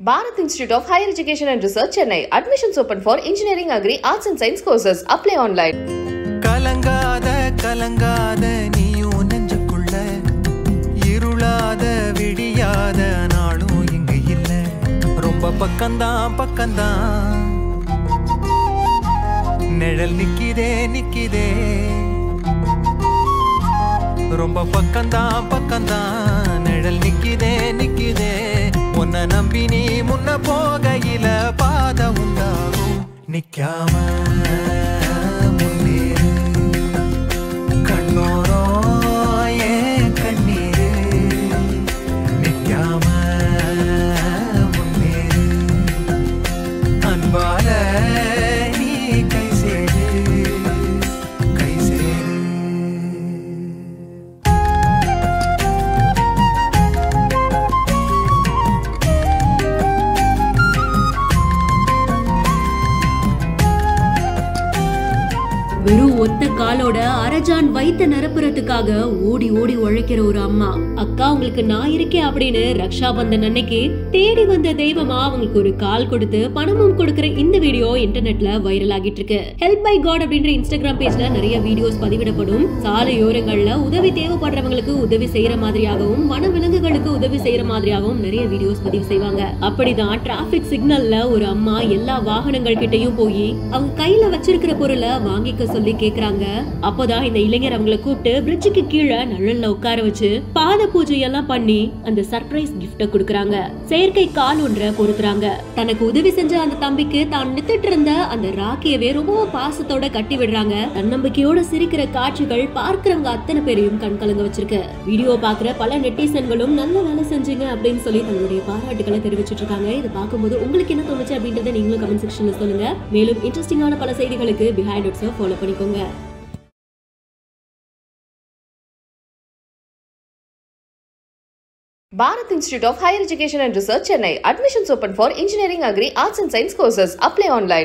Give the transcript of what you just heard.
Bharat Institute of Higher Education and Research, Chennai. Admissions open for Engineering, Agri, Arts and Science courses. Apply online. கலங்காத கலங்காத நீயும் நெஞ்சுக்குள்ள இருளாத விடியாத நாளும் இங்கு இல்ல ரொம்ப பக்கம்தான் பக்கம்தான் நிழல் நிக்கிதே நிக்கிதே ரொம்ப பக்கம்தான் பக்கம்தான் நிழல் நிக்கிதே நிக்கிதே உன்னை நம்பி நீ முன்ன போகையில பாத உண்டாகும் நிக்காம முன்னேறு கண்ணோரோ ஏன் கண்ணீரு நிக்காம முன்னேறு அன்பால நீ கை சேரு கை சேரு வெறும் ஒத்த காலோட அரஜான் வயித்த நிரப்புறதுக்காக ஓடி ஓடி உழைக்கிற ஒரு அம்மா அக்கா உங்களுக்கு நான் இருக்கேன் அப்படின்னு ரக்ஷாபந்தன் அன்னைக்கு தேடி வந்த தெய்வமா அவங்களுக்கு ஒரு கால் கொடுத்து பணமும் கொடுக்கிற இந்த வீடியோ இன்டர்நெட்ல வைரல் ஆகிட்டு இருக்கு ஹெல்ப் பை காட் அப்படின்ற இன்ஸ்டாகிராம் பேஜ்ல நிறைய வீடியோஸ் பதிவிடப்படும் சாலையோரங்கள்ல உதவி தேவைப்படுறவங்களுக்கு உதவி செய்யற மாதிரியாகவும் வன விலங்குகளுக்கு உதவி செய்யற மாதிரியாகவும் நிறைய வீடியோஸ் பதிவு செய்வாங்க அப்படிதான் டிராபிக் சிக்னல்ல ஒரு அம்மா எல்லா வாகனங்கள் கிட்டயும் போய் அவங்க கையில வச்சிருக்கிற பொருளை வாங்கிக்க சொல்லி கேக்குறாங்க அப்போதான் இந்த இளைஞர் அவங்கள கூப்பிட்டு பிரிட்ஜுக்கு கீழே நிழல்ல உட்கார வச்சு பாத பூஜை எல்லாம் பண்ணி அந்த சர்ப்ரைஸ் கிஃப்ட கொடுக்கறாங்க செயற்கை கால் ஒன்றை பொருத்துறாங்க தனக்கு உதவி செஞ்ச அந்த தம்பிக்கு தான் நித்துட்டு இருந்த அந்த ராக்கியவே ரொம்ப பாசத்தோட கட்டி விடுறாங்க தன்னம்பிக்கையோட சிரிக்கிற காட்சிகள் பார்க்கிறவங்க அத்தனை பேரையும் கண் கலங்க வச்சிருக்கு வீடியோ பாக்குற பல நெட்டிசன்களும் நல்ல வேலை செஞ்சீங்க அப்படின்னு சொல்லி தங்களுடைய பாராட்டுகளை தெரிவிச்சிட்டு இருக்காங்க இது பார்க்கும்போது உங்களுக்கு என்ன தோணுச்சு அப்படின்றத நீங்களும் கமெண்ட் செக்ஷன்ல சொல்லுங்க மேலும் இன்ட்ரெஸ்டிங்கான பல செய்திகளுக்கு பிஹைண்ட் இட்ஸை ஃபாலோ பண்ணிக்கோங்க Bharat Institute of Higher Education and Research, Chennai. Admissions open for Engineering, Agri, Arts and Science courses. Apply online.